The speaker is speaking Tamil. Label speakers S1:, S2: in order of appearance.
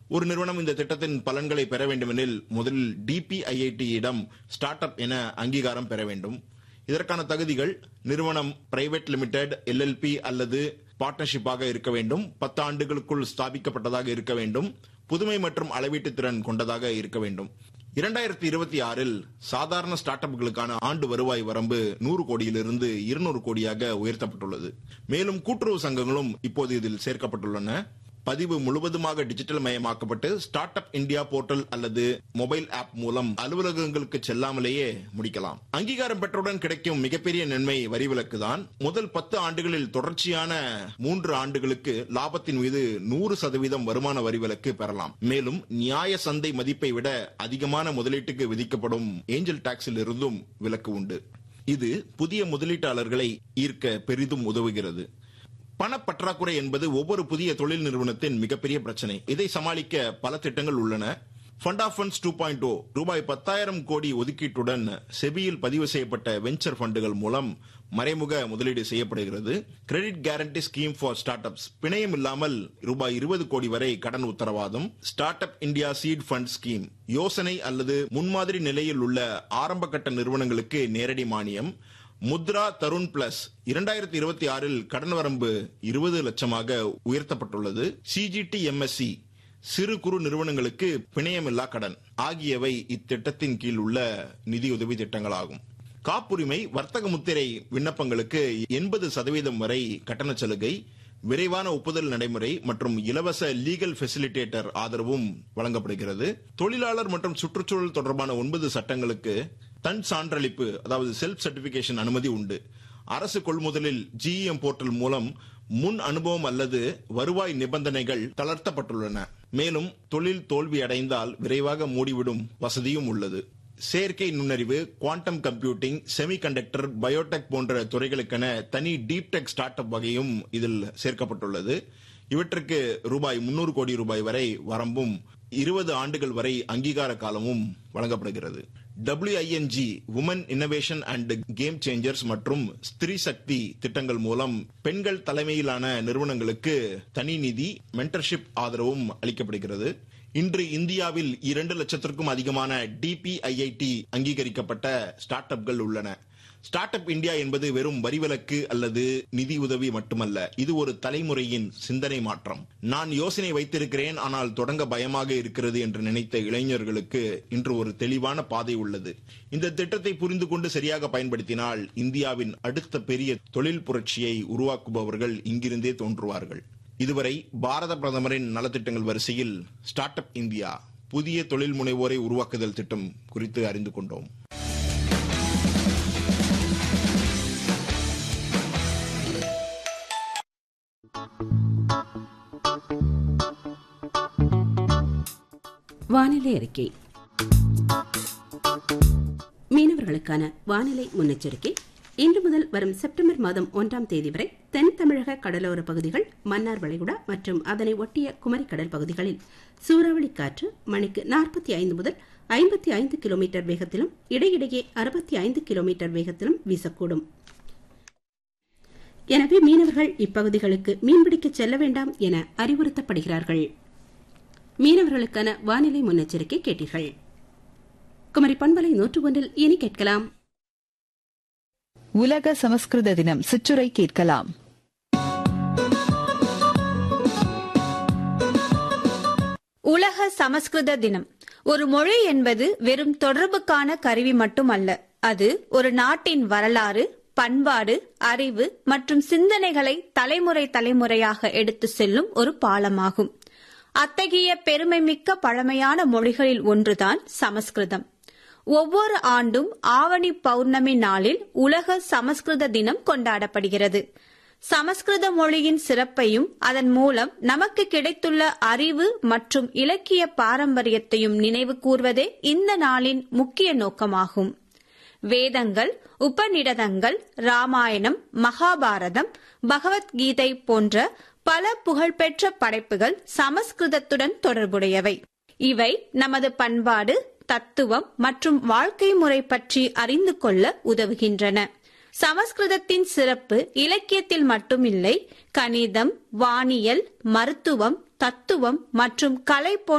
S1: ஒரு நிறுவனம் இந்த திட்டத்தின் பலன்களை பெற வேண்டுமெனில் முதலில் டிபிஐஐடியிடம் ஸ்டார்ட் அப் என அங்கீகாரம் பெற வேண்டும் இதற்கான தகுதிகள் நிறுவனம் பிரைவேட் லிமிடெட் எல்எல்பி அல்லது பார்ட்னர்ஷிப்பாக இருக்க வேண்டும் பத்து ஆண்டுகளுக்குள் ஸ்தாபிக்கப்பட்டதாக இருக்க வேண்டும் புதுமை மற்றும் அளவீட்டு திறன் கொண்டதாக இருக்க வேண்டும் இரண்டாயிரத்தி இருபத்தி ஆறில் சாதாரண ஸ்டார்ட் அப்களுக்கான ஆண்டு வருவாய் வரம்பு நூறு கோடியிலிருந்து இருநூறு கோடியாக உயர்த்தப்பட்டுள்ளது மேலும் கூட்டுறவு சங்கங்களும் இப்போது இதில் சேர்க்கப்பட்டுள்ளன பதிவு முழுவதுமாக டிஜிட்டல் மயமாக்கப்பட்டு ஸ்டார்ட் அப் இந்தியா போர்ட்டல் அல்லது மொபைல் ஆப் மூலம் அலுவலகங்களுக்கு செல்லாமலேயே முடிக்கலாம் அங்கீகாரம் பெற்றவுடன் கிடைக்கும் மிகப்பெரிய நன்மை வரி விலக்கு தான் முதல் பத்து ஆண்டுகளில் தொடர்ச்சியான மூன்று ஆண்டுகளுக்கு லாபத்தின் மீது நூறு சதவீதம் வருமான வரி விலக்கு பெறலாம் மேலும் நியாய சந்தை மதிப்பை விட அதிகமான முதலீட்டுக்கு விதிக்கப்படும் ஏஞ்சல் டாக்ஸில் இருந்தும் விலக்கு உண்டு இது புதிய முதலீட்டாளர்களை ஈர்க்க பெரிதும் உதவுகிறது பணப்பற்றாக்குறை என்பது ஒவ்வொரு புதிய தொழில் நிறுவனத்தின் மிகப்பெரிய பிரச்சனை இதை சமாளிக்க பல திட்டங்கள் உள்ளன fund of funds two point o ரூபாய் பத்தாயிரம் கோடி ஒதுக்கீட்டுடன் செபியில் பதிவு செய்யப்பட்ட வெஞ்சர் ஃபண்டுகள் மூலம் மறைமுக முதலீடு செய்யப்படுகிறது credit guarantee scheme for startups பிணையம் இல்லாமல் ரூபாய் இருபது கோடி வரை கடன் உத்தரவாதம் startup India seed fund scheme யோசனை அல்லது முன்மாதிரி நிலையில் உள்ள ஆரம்ப கட்ட நிறுவனங்களுக்கு நேரடி மானியம் முத்ரா தருண் பிளஸ் இரண்டாயிரத்தி இருபத்தி ஆறில் கடன் வரம்பு இருபது லட்சமாக உயர்த்தப்பட்டுள்ளது சிஜிடி எம்எஸ்சி சிறு குறு நிறுவனங்களுக்கு பிணையமில்லா கடன் ஆகியவை இத்திட்டத்தின் கீழ் உள்ள நிதியுதவி திட்டங்களாகும் காப்புரிமை வர்த்தக முத்திரை விண்ணப்பங்களுக்கு எண்பது சதவீதம் வரை கட்டண சலுகை விரைவான ஒப்புதல் நடைமுறை மற்றும் இலவச லீகல் ஃபெசிலிட்டேட்டர் ஆதரவும் வழங்கப்படுகிறது தொழிலாளர் மற்றும் சுற்றுச்சூழல் தொடர்பான ஒன்பது சட்டங்களுக்கு தன் சான்றளிப்பு அதாவது செல்ஃப் சர்டிபிகேஷன் அனுமதி உண்டு அரசு கொள்முதலில் ஜிஇஎம் போர்ட்டல் மூலம் முன் அனுபவம் அல்லது வருவாய் நிபந்தனைகள் தளர்த்தப்பட்டுள்ளன மேலும் தொழில் தோல்வி அடைந்தால் விரைவாக மூடிவிடும் வசதியும் உள்ளது செயற்கை நுண்ணறிவு குவாண்டம் கம்ப்யூட்டிங் செமிகண்டக்டர் பயோடெக் போன்ற துறைகளுக்கென தனி டீப் டெக் ஸ்டார்ட் அப் வகையும் இதில் சேர்க்கப்பட்டுள்ளது இவற்றுக்கு ரூபாய் முன்னூறு கோடி ரூபாய் வரை வரம்பும் இருபது ஆண்டுகள் வரை அங்கீகார காலமும் வழங்கப்படுகிறது WING woman innovation and game changers மற்றும் ஸ்திரீ சக்தி திட்டங்கள் மூலம் பெண்கள் தலைமையிலான நிறுவனங்களுக்கு தனி நிதி மென்டர்ஷிப் ஆதரவும் அளிக்கப்படுகிறது இன்று இந்தியாவில் இரண்டு லட்சத்திற்கும் அதிகமான டிபிஐஐடி அங்கீகரிக்கப்பட்ட ஸ்டார்ட் அப்கள் உள்ளன ஸ்டார்ட் அப் இந்தியா என்பது வெறும் வரிவிலக்கு அல்லது நிதி உதவி மட்டுமல்ல இது ஒரு தலைமுறையின் சிந்தனை மாற்றம் நான் யோசனை வைத்திருக்கிறேன் ஆனால் தொடங்க பயமாக இருக்கிறது என்று நினைத்த இளைஞர்களுக்கு இன்று ஒரு தெளிவான பாதை உள்ளது இந்த திட்டத்தை புரிந்து கொண்டு சரியாக பயன்படுத்தினால் இந்தியாவின் அடுத்த பெரிய தொழில் புரட்சியை உருவாக்குபவர்கள் இங்கிருந்தே தோன்றுவார்கள் இதுவரை பாரத பிரதமரின் நலத்திட்டங்கள் வரிசையில் ஸ்டார்ட் அப் இந்தியா புதிய தொழில் முனைவோரை உருவாக்குதல் திட்டம் குறித்து அறிந்து கொண்டோம்
S2: வானிலை அறிக்கை மீனவர்களுக்கான வானிலை முன்னெச்சரிக்கை இன்று முதல் வரும் செப்டம்பர் மாதம் ஒன்றாம் தேதி வரை தென் தமிழக கடலோர பகுதிகள் மன்னார் வளைகுடா மற்றும் அதனை ஒட்டிய குமரிக்கடல் பகுதிகளில் சூறாவளி காற்று மணிக்கு நாற்பத்தி ஐந்து முதல் ஐம்பத்தி ஐந்து கிலோமீட்டர் வேகத்திலும் இடையிடையே அறுபத்தி ஐந்து கிலோமீட்டர் வேகத்திலும் வீசக்கூடும் எனவே மீனவர்கள் இப்பகுதிகளுக்கு மீன்பிடிக்க செல்ல வேண்டாம் என அறிவுறுத்தப்படுகிறார்கள் மீனவர்களுக்கான வானிலை முன்னெச்சரிக்கை கேட்டீர்கள் குமரி பண்பலை நூற்று ஒன்றில் இனி கேட்கலாம்
S3: உலக சமஸ்கிருத தினம் சிற்றுரை கேட்கலாம்
S4: உலக சமஸ்கிருத தினம் ஒரு மொழி என்பது வெறும் தொடர்புக்கான கருவி மட்டுமல்ல அது ஒரு நாட்டின் வரலாறு பண்பாடு அறிவு மற்றும் சிந்தனைகளை தலைமுறை தலைமுறையாக எடுத்து செல்லும் ஒரு பாலமாகும் அத்தகைய பெருமைமிக்க பழமையான மொழிகளில் ஒன்றுதான் சமஸ்கிருதம் ஒவ்வொரு ஆண்டும் ஆவணி பௌர்ணமி நாளில் உலக சமஸ்கிருத தினம் கொண்டாடப்படுகிறது சமஸ்கிருத மொழியின் சிறப்பையும் அதன் மூலம் நமக்கு கிடைத்துள்ள அறிவு மற்றும் இலக்கிய பாரம்பரியத்தையும் நினைவு கூர்வதே இந்த நாளின் முக்கிய நோக்கமாகும் வேதங்கள் உபநிடதங்கள் ராமாயணம் மகாபாரதம் பகவத்கீதை போன்ற பல புகழ்பெற்ற படைப்புகள் சமஸ்கிருதத்துடன் தொடர்புடையவை இவை நமது பண்பாடு தத்துவம் மற்றும் வாழ்க்கை முறை பற்றி அறிந்து கொள்ள உதவுகின்றன சமஸ்கிருதத்தின் சிறப்பு இலக்கியத்தில் மட்டுமில்லை கணிதம் வானியல் மருத்துவம் தத்துவம் மற்றும் கலை போன்ற